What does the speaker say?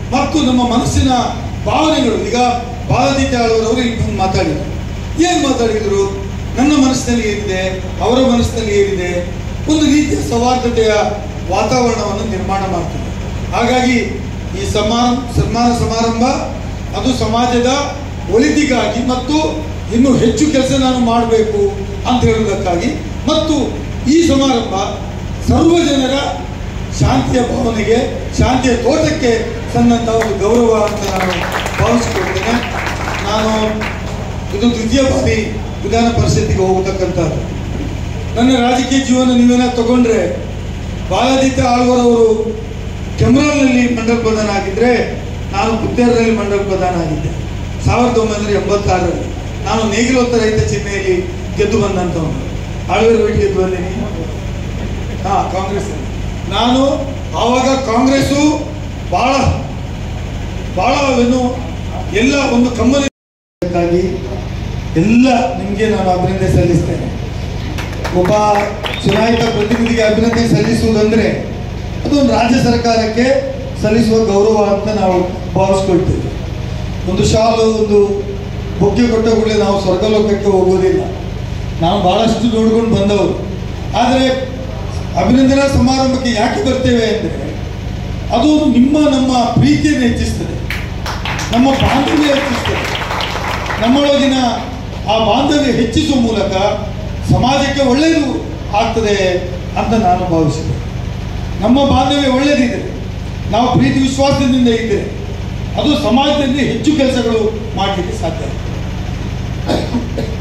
ಮತ್ತು ನಮ್ಮ ಮನಸ್ಸಿನ ಭಾವನೆಗಳು ಈಗ ಬಾಲದಿತ್ಯ ಆಳ್ವರವರು ಇಲ್ಲಿ ಬಂದು ಮಾತಾಡಿದರು ಏನು ಮಾತಾಡಿದರು ನನ್ನ ಮನಸ್ಸಿನಲ್ಲಿ ಏನಿದೆ ಅವರ ಮನಸ್ಸಿನಲ್ಲಿ ಏನಿದೆ ಒಂದು ರೀತಿಯ ಸೌಹಾರ್ದತೆಯ ವಾತಾವರಣವನ್ನು ನಿರ್ಮಾಣ ಮಾಡ್ತದೆ ಹಾಗಾಗಿ ಈ ಸಮಾನ ಸನ್ಮಾನ ಸಮಾರಂಭ ಅದು ಸಮಾಜದ ಒಳಿತಿಗಾಗಿ ಮತ್ತು ಇನ್ನೂ ಹೆಚ್ಚು ಕೆಲಸ ನಾನು ಮಾಡಬೇಕು ಅಂತ ಹೇಳುವುದಕ್ಕಾಗಿ ಮತ್ತು ಈ ಸಮಾರಂಭ ಸರ್ವ ಜನರ ಶಾಂತಿಯ ಭಾವನೆಗೆ ಶಾಂತಿಯ ತೋಟಕ್ಕೆ ಸಂದಂಥ ಒಂದು ಗೌರವ ಅಂತ ನಾನು ಭಾವಿಸಿಕೊಳ್ತೇನೆ ನಾನು ಇದು ದ್ವಿತೀಯ ಬಾರಿ ವಿಧಾನ ಪರಿಷತ್ತಿಗೆ ಹೋಗತಕ್ಕಂಥದ್ದು ನನ್ನ ರಾಜಕೀಯ ಜೀವನ ನೀವೇನ ತಗೊಂಡ್ರೆ ಬಾಲಾದಿತ್ಯ ಆಳ್ವರ್ ಅವರು ಕೆಮ್ರಾಲ್ನಲ್ಲಿ ಮಂಡಲ ಪ್ರಧಾನ ಆಗಿದ್ರೆ ನಾನು ಪುತ್ತೇರದಲ್ಲಿ ಮಂಡಲ ಪ್ರಧಾನ ಆಗಿದ್ದೆ ಸಾವಿರದ ಒಂಬೈನೂರ ಎಂಬತ್ತಾರರಲ್ಲಿ ನಾನು ನೇಗಿಲೊತ್ತ ರೈತ ಚಿಹ್ನೆಯಲ್ಲಿ ಗೆದ್ದು ಬಂದಂಥವನು ಆಳ್ವರ್ ಭೇಟಿ ಗೆದ್ದು ಬಂದೀನಿ ಹಾ ಕಾಂಗ್ರೆಸ್ ನಾನು ಆವಾಗ ಕಾಂಗ್ರೆಸ್ಸು ಬಹಳ ಬಹಳ ಏನು ಎಲ್ಲ ಒಂದು ಕಮ್ಮನಿ ಎಲ್ಲ ನಿಮಗೆ ನಾನು ಅಭಿನಂದನೆ ಸಲ್ಲಿಸ್ತೇನೆ ಒಬ್ಬ ಚುನಾಯಿತ ಪ್ರತಿನಿಧಿಗೆ ಅಭಿನಂದನೆ ಸಲ್ಲಿಸುವುದಂದ್ರೆ ಅದೊಂದು ರಾಜ್ಯ ಸರ್ಕಾರಕ್ಕೆ ಸಲ್ಲಿಸುವ ಗೌರವ ಅಂತ ನಾವು ಭಾವಿಸ್ಕೊಳ್ತೇವೆ ಒಂದು ಶಾಲು ಒಂದು ಬೊಕ್ಕೆ ಕೊಟ್ಟ ಕೂಡಲೇ ನಾವು ಸ್ವರ್ಗಲೋಕಕ್ಕೆ ಹೋಗೋದಿಲ್ಲ ನಾವು ಬಹಳಷ್ಟು ನೋಡ್ಕೊಂಡು ಬಂದವರು ಆದರೆ ಅಭಿನಂದನಾ ಸಮಾರಂಭಕ್ಕೆ ಯಾಕೆ ಬರ್ತೇವೆ ಅಂದರೆ ಅದು ನಿಮ್ಮ ನಮ್ಮ ಪ್ರೀತಿಯನ್ನು ಹೆಚ್ಚಿಸ್ತದೆ ನಮ್ಮ ಬಾಂಧವ್ಯ ಹೆಚ್ಚಿಸ್ತದೆ ನಮ್ಮೊಳಗಿನ ಆ ಬಾಂಧವ್ಯ ಹೆಚ್ಚಿಸುವ ಮೂಲಕ ಸಮಾಜಕ್ಕೆ ಒಳ್ಳೆಯದು ಆಗ್ತದೆ ಅಂತ ನಾನು ಭಾವಿಸಿದೆ ನಮ್ಮ ಬಾಂಧವ್ಯ ಒಳ್ಳೆಯದಿದೆ ನಾವು ಪ್ರೀತಿ ವಿಶ್ವಾಸದಿಂದ ಇದ್ದರೆ ಅದು ಸಮಾಜದಲ್ಲಿ ಹೆಚ್ಚು ಕೆಲಸಗಳು ಮಾಡಲಿಕ್ಕೆ ಸಾಧ್ಯ